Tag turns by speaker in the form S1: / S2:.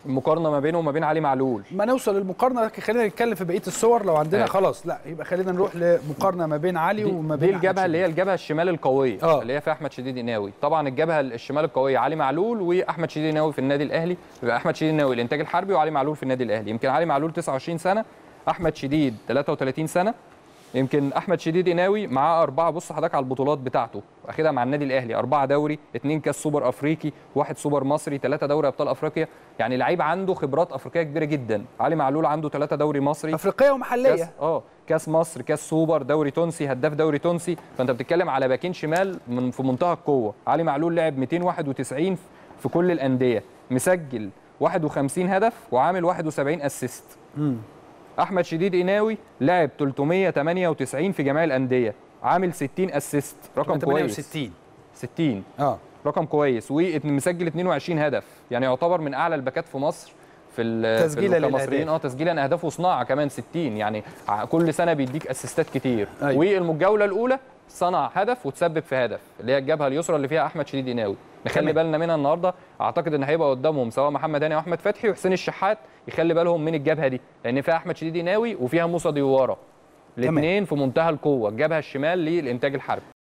S1: المقارنه ما بينه وما بين علي معلول
S2: ما نوصل للمقارنه لكن خلينا نتكلم في بقيه الصور لو عندنا
S1: آه.
S2: خلاص لا يبقى خلينا نروح لمقارنه ما بين علي
S1: دي,
S2: وما
S1: دي
S2: بين
S1: الجبهه
S2: أحمد
S1: اللي هي الجبهه الشمال القويه
S2: آه.
S1: اللي هي فيها احمد شديد قناوي طبعا الجبهه الشمال القويه علي معلول واحمد شديد قناوي في النادي الاهلي يبقى احمد شديد قناوي الانتاج الحربي وعلي معلول في النادي الاهلي يمكن علي معلول 29 سنه احمد شديد 33 سنه يمكن احمد شديد قناوي معاه اربعه بص حضرتك على البطولات بتاعته واخدها مع النادي الاهلي اربعه دوري اثنين كاس سوبر افريقي واحد سوبر مصري ثلاثه دوري ابطال افريقيا يعني لعيب عنده خبرات افريقيه كبيره جدا علي معلول عنده ثلاثه دوري مصري
S2: افريقيه
S1: كاس
S2: ومحليه
S1: اه كاس مصر كاس سوبر دوري تونسي هداف دوري تونسي فانت بتتكلم على باكين شمال من في منتهى القوه علي معلول لعب 291 في كل الانديه مسجل 51 هدف وعامل 71 اسيست احمد شديد قناوي لعب 398 في جميع الانديه عامل 60 اسيست رقم كويس
S2: 68
S1: 60
S2: اه
S1: رقم كويس ومسجل 22 هدف يعني يعتبر من اعلى الباكات في مصر في ال-
S2: تسجيلاً
S1: في كمصريين اه
S2: للأهداف.
S1: تسجيلا اهداف وصناعه كمان 60 يعني ع- كل سنه بيديك اسيستات كتير
S2: أيوة.
S1: والجوله الاولى صنع هدف وتسبب في هدف اللي هي الجبهه اليسرى اللي فيها احمد شديد قناوي نخلي
S2: تمام.
S1: بالنا منها النهارده اعتقد ان هيبقى قدامهم سواء محمد هاني او احمد فتحي وحسين الشحات يخلي بالهم من الجبهه دي لان فيها احمد شديد قناوي وفيها موسى ديوارا الاثنين في منتهى القوه الجبهه الشمال للانتاج الحربي